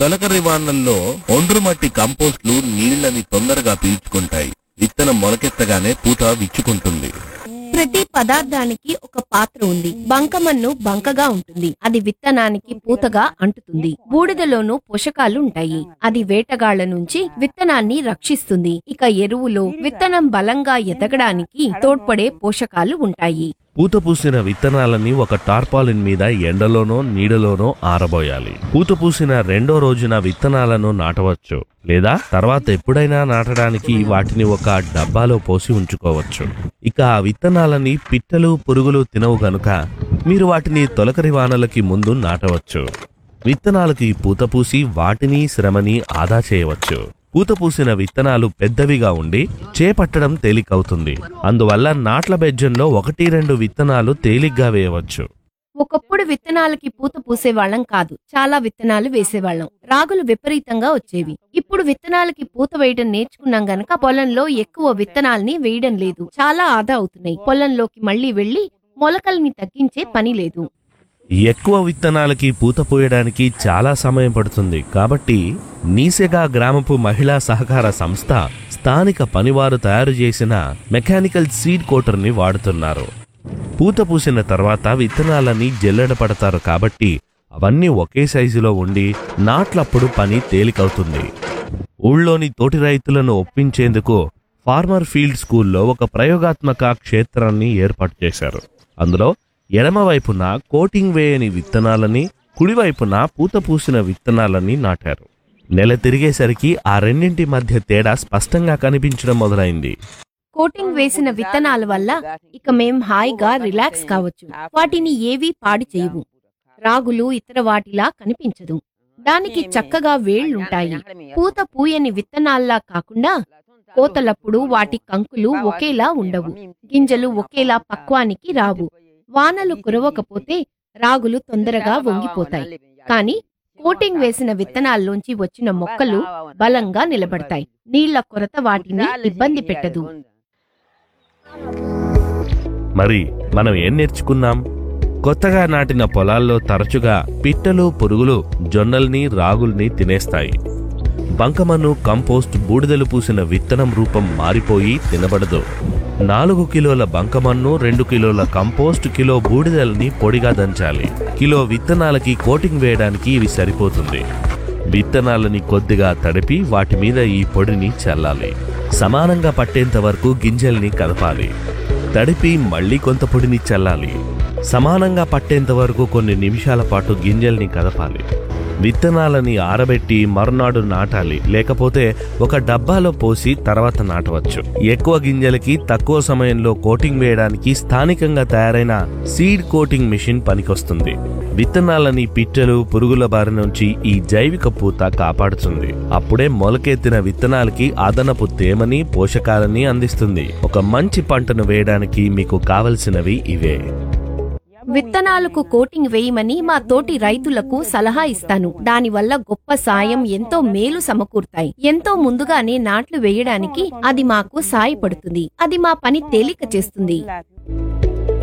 తొలకరి వానల్లో ఒండ్రు మట్టి కంపోస్ట్లు నీళ్లని తొందరగా పీల్చుకుంటాయి విత్తనం మొలకెత్తగానే పూత విచ్చుకుంటుంది ప్రతి పదార్థానికి ఒక పాత్ర ఉంది బంకమన్ను బంకగా ఉంటుంది అది విత్తనానికి పూతగా అంటుతుంది బూడిదలోనూ పోషకాలు ఉంటాయి అది వేటగాళ్ల నుంచి విత్తనాన్ని రక్షిస్తుంది ఇక ఎరువులో విత్తనం బలంగా ఎదగడానికి తోడ్పడే పోషకాలు ఉంటాయి పూత పూసిన విత్తనాలని ఒక టార్పాలిన్ మీద ఎండలోనో నీడలోనో ఆరబోయాలి పూత పూసిన రెండో రోజున విత్తనాలను నాటవచ్చు లేదా తర్వాత ఎప్పుడైనా నాటడానికి వాటిని ఒక డబ్బాలో పోసి ఉంచుకోవచ్చు ఇక ఆ విత్తనాలని పిట్టలు పురుగులు తినవు గనుక మీరు వాటిని తొలకరి వానలకి ముందు నాటవచ్చు విత్తనాలకి పూత పూసి వాటిని శ్రమని ఆదా చేయవచ్చు పూత పూసిన విత్తనాలు పెద్దవిగా ఉండి చేపట్టడం తేలికవుతుంది అందువల్ల నాట్ల బెజ్జంలో ఒకటి రెండు విత్తనాలు తేలిగ్గా వేయవచ్చు ఒకప్పుడు విత్తనాలకి పూత పూసేవాళ్ళం కాదు చాలా విత్తనాలు వేసేవాళ్ళం రాగులు విపరీతంగా వచ్చేవి ఇప్పుడు విత్తనాలకి పూత వేయడం నేర్చుకున్నాం గనక పొలంలో ఎక్కువ విత్తనాల్ని వేయడం లేదు చాలా ఆదా అవుతున్నాయి పొలంలోకి మళ్ళీ వెళ్లి మొలకల్ని తగ్గించే పని లేదు ఎక్కువ విత్తనాలకి పూత పోయడానికి చాలా సమయం పడుతుంది కాబట్టి నీసెగా గ్రామపు మహిళా సహకార సంస్థ స్థానిక పనివారు తయారు చేసిన మెకానికల్ సీడ్ కోటర్ని వాడుతున్నారు పూత పూసిన తర్వాత విత్తనాలని జల్లెడ పడతారు కాబట్టి అవన్నీ ఒకే సైజులో ఉండి నాట్లప్పుడు పని తేలికవుతుంది ఊళ్ళోని తోటి రైతులను ఒప్పించేందుకు ఫార్మర్ ఫీల్డ్ స్కూల్లో ఒక ప్రయోగాత్మక క్షేత్రాన్ని ఏర్పాటు చేశారు అందులో ఎడమవైపున కోటింగ్ వేయని విత్తనాలని కుడివైపున పూత పూసిన విత్తనాలని నాటారు నెల తిరిగేసరికి ఆ రెండింటి మధ్య తేడా స్పష్టంగా కనిపించడం మొదలైంది కోటింగ్ వేసిన విత్తనాల వల్ల ఇక మేం హాయిగా రిలాక్స్ కావచ్చు వాటిని ఏవీ పాడి చేయవు రాగులు ఇతర వాటిలా కనిపించదు దానికి చక్కగా వేళ్లుంటాయి పూత పూయని విత్తనాల్లా కాకుండా కోతలప్పుడు వాటి కంకులు ఒకేలా ఉండవు గింజలు ఒకేలా పక్వానికి రావు వానలు కురవకపోతే రాగులు తొందరగా వంగిపోతాయి కానీ కోటింగ్ వేసిన విత్తనాల్లోంచి వచ్చిన మొక్కలు బలంగా నిలబడతాయి నీళ్ల కొరత వాటిని ఇబ్బంది పెట్టదు మరి మనం ఏం నేర్చుకున్నాం కొత్తగా నాటిన పొలాల్లో తరచుగా పిట్టలు పురుగులు జొన్నల్ని రాగుల్ని తినేస్తాయి బంకమన్ను కంపోస్ట్ బూడిదలు పూసిన విత్తనం రూపం మారిపోయి తినబడదు నాలుగు కిలోల బంకమన్ను రెండు కిలోల కంపోస్ట్ కిలో బూడిదల్ని పొడిగా దంచాలి కిలో విత్తనాలకి కోటింగ్ వేయడానికి ఇవి సరిపోతుంది విత్తనాలని కొద్దిగా తడిపి వాటి మీద ఈ పొడిని చల్లాలి సమానంగా పట్టేంత వరకు గింజల్ని కదపాలి తడిపి మళ్ళీ కొంత పొడిని చల్లాలి సమానంగా పట్టేంత వరకు కొన్ని నిమిషాల పాటు గింజల్ని కదపాలి విత్తనాలని ఆరబెట్టి మరునాడు నాటాలి లేకపోతే ఒక డబ్బాలో పోసి తర్వాత నాటవచ్చు ఎక్కువ గింజలకి తక్కువ సమయంలో కోటింగ్ వేయడానికి స్థానికంగా తయారైన సీడ్ కోటింగ్ మిషన్ పనికొస్తుంది విత్తనాలని పిట్టలు పురుగుల బారి నుంచి ఈ జైవిక పూత కాపాడుతుంది అప్పుడే మొలకెత్తిన విత్తనాలకి అదనపు తేమని పోషకాలని అందిస్తుంది ఒక మంచి పంటను వేయడానికి మీకు కావలసినవి ఇవే విత్తనాలకు కోటింగ్ వేయమని మా తోటి రైతులకు సలహా ఇస్తాను దానివల్ల గొప్ప సాయం ఎంతో మేలు సమకూరుతాయి ఎంతో ముందుగానే నాట్లు వేయడానికి అది మాకు సాయపడుతుంది అది మా పని తేలిక చేస్తుంది